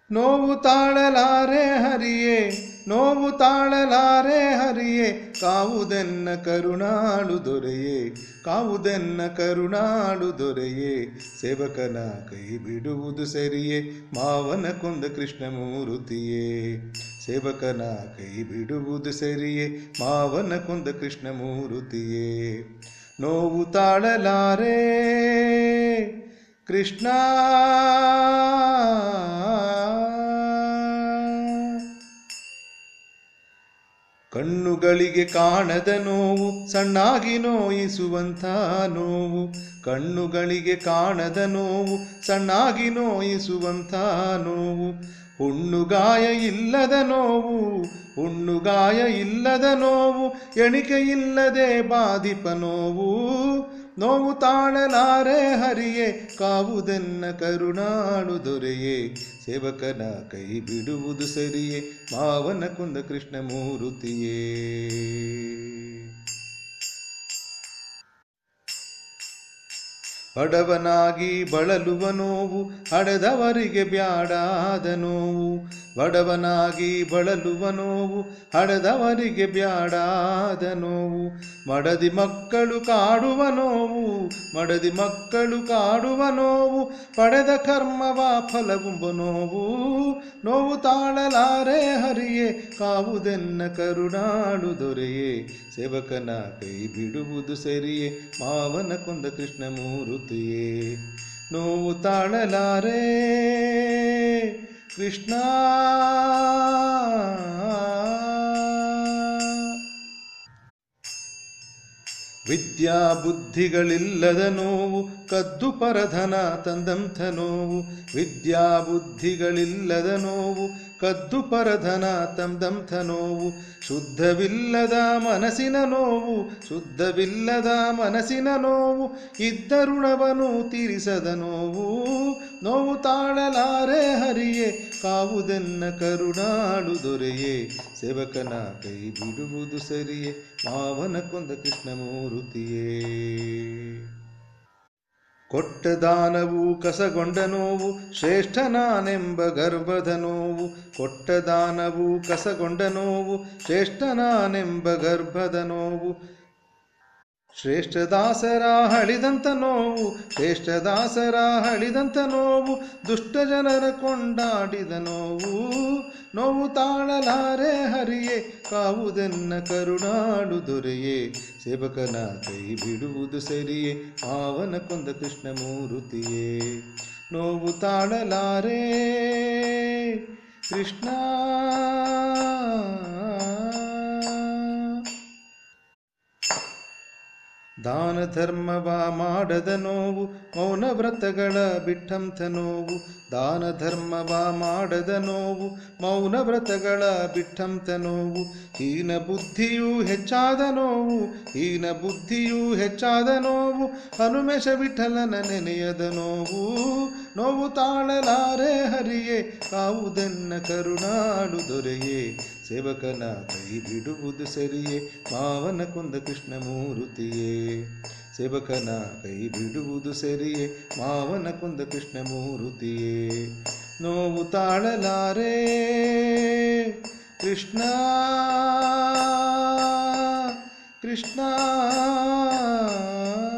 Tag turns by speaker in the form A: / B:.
A: ನೋವು ತಾಳಲಾರೆ ಹರಿಯೇ ನೋವು ತಾಳಲಾರೆ ಹರಿಯೇ ಕಾವುದೆನ್ನ ಕರುಣಾಳು ದೊರೆಯೇ ಕಾವುದೆನ್ನ ಕರುಣಾಳು ದೊರೆಯೇ ಸೇವಕನ ಕೈ ಬಿಡುವುದು ಸರಿಯೇ ಮಾವನ ಕೊಂದ ಕೃಷ್ಣಮೂರ್ತಿಯೇ ಸೇವಕನ ಕೈ ಬಿಡುವುದು ಸರಿಯೇ ಮಾವನ ಕೊಂದ ಕೃಷ್ಣಮೂರ್ತಿಯೇ ನೋವು ತಾಳಲಾರೆ ಕೃಷ್ಣ ಕಣ್ಣುಗಳಿಗೆ ಕಾಣದ ನೋವು ಸಣ್ಣಾಗಿ ನೋಯಿಸುವಂಥ ನೋವು ಕಣ್ಣುಗಳಿಗೆ ಕಾಣದ ನೋವು ಸಣ್ಣಾಗಿ ನೋಯಿಸುವಂಥ ನೋವು ಹುಣ್ಣುಗಾಯ ಇಲ್ಲದ ನೋವು ಹುಣ್ಣುಗಾಯ ಇಲ್ಲದ ನೋವು ಎಣಿಕೆ ಇಲ್ಲದೆ ಬಾಧಿಪ ನೋವು ನೋವು ತಾಳಲಾರೆ ಹರಿಯೇ ಕಾವುದೆನ್ನ ಕರುಣಾಳು ದೊರೆಯೇ ಸೇವಕನ ಕೈ ಬಿಡುವುದು ಸರಿಯೇ ಮಾವನ ಕುಂದ ಕೃಷ್ಣ ಮೂರುತಿಯೇ ಬಡವನಾಗಿ ಬಳಲುವ ನೋವು ಹಡೆದವರಿಗೆ ಬ್ಯಾಡಾದ ನೋವು ಬಡವನಾಗಿ ಬಳಲುವ ನೋವು ಹಡೆದವರಿಗೆ ಬ್ಯಾಡಾದ ನೋವು ಮಡದಿ ಮಕ್ಕಳು ಕಾಡುವ ನೋವು ಮಡದಿ ಮಕ್ಕಳು ಕಾಡುವ ನೋವು ಪಡೆದ ಕರ್ಮವ ಫಲವುಂಬ ನೋವು ನೋವು ತಾಳಲಾರೆ ಹರಿಯೇ ಕಾವುದೆನ್ನ ಕರುಣಾಳು ದೊರೆಯೇ ಸೇವಕನ ಕೈ ಬಿಡುವುದು ಸರಿಯೇ ಮಾವನ ಕೊಂದ ಕೃಷ್ಣ ಮೂರುತಿಯೇ ನೋವು ತಾಳಲಾರೆ ಕೃಷ್ಣ ವಿದ್ಯಾ ಬುದ್ಧಿಗಳಿಲ್ಲದ ನೋವು ಕದ್ದು ಪರಧನ ತಂದಂಥ ನೋವು ವಿದ್ಯಾ ಬುದ್ಧಿಗಳಿಲ್ಲದ ನೋವು ಕದ್ದು ಪರಧನ ತಂದಂಥ ನೋವು ಶುದ್ಧವಿಲ್ಲದ ಮನಸ್ಸಿನ ನೋವು ಶುದ್ಧವಿಲ್ಲದ ಮನಸ್ಸಿನ ನೋವು ಇದ್ದ ಋಣವನು ತೀರಿಸದ ನೋವು ನೋವು ತಾಳಲಾರೆ ಹರಿಯೇ ಕಾವುದೆನ್ನ ಕರುಣಾಳು ದೊರೆಯೇ ಸೇವಕನ ಕೈ ಬಿಡುವುದು ಸರಿಯೇ ಮಾವನ ಕೊಂದ ಕೃಷ್ಣ ಮೂರುತಿಯೇ ಕೊಟ್ಟ ದಾನವು ಕಸಗೊಂಡ ನೋವು ಶ್ರೇಷ್ಠ ನಾನೆಂಬ ಗರ್ಭದ ನೋವು ಕೊಟ್ಟ ದಾನವು ಕಸಗೊಂಡ ನೋವು ಶ್ರೇಷ್ಠ ನಾನೆಂಬ ಗರ್ಭದ ನೋವು ಶ್ರೇಷ್ಠ ದಾಸರ ಹಳಿದಂತ ನೋವು ಶ್ರೇಷ್ಠ ದಾಸರ ಹಳಿದಂತ ನೋವು ದುಷ್ಟ ಜನರ ಕೊಂಡಾಡಿದ ನೋವು ನೋವು ತಾಳಲಾರೆ ಹರಿಯೇ ಕಾವುದೆನ್ನ ಕರುಣಾಳು ದೊರೆಯೇ ಸೇವಕನ ಕೈ ಬಿಡುವುದು ಸರಿಯೇ ಮಾವನ ಕೊಂದ ಕೃಷ್ಣ ಮೂರುತಿಯೇ ನೋವು ತಾಳಲಾರೆ ಕೃಷ್ಣ ದಾನ ಧರ್ಮವ ಮಾಡದ ನೋವು ಮೌನ ವ್ರತಗಳ ಬಿಟ್ಟಂಥ ನೋವು ದಾನ ಧರ್ಮವ ಮಾಡದ ನೋವು ಮೌನ ವ್ರತಗಳ ಬಿಟ್ಟಂಥ ನೋವು ಹೀನ ಬುದ್ಧಿಯೂ ಹೆಚ್ಚಾದ ನೋವು ಹೀನ ಬುದ್ಧಿಯೂ ಹೆಚ್ಚಾದ ನೋವು ಹನುಮೇಶ ವಿಠಲನ ನೆನೆಯದ ನೋವು ನೋವು ತಾಳಲಾರೆ ಹರಿಯೇ ಕಾವುದೆನ್ನ ಕರುಣಾಳು ದೊರೆಯೇ ಸೇವಕನ ಕೈ ಬಿಡುವುದು ಸರಿಯೇ ಮಾವನ ಕೊಂದ ಕೃಷ್ಣ ಮೂರುತಿಯೇ ಸೇವಕನ ಕೈ ಬಿಡುವುದು ಸರಿಯೇ ಮಾವನ ಕೊಂದ ಕೃಷ್ಣ ಮೂರುತಿಯೇ ನೋವು ತಾಳಲಾರೆ ಕೃಷ್ಣ ಕೃಷ್ಣ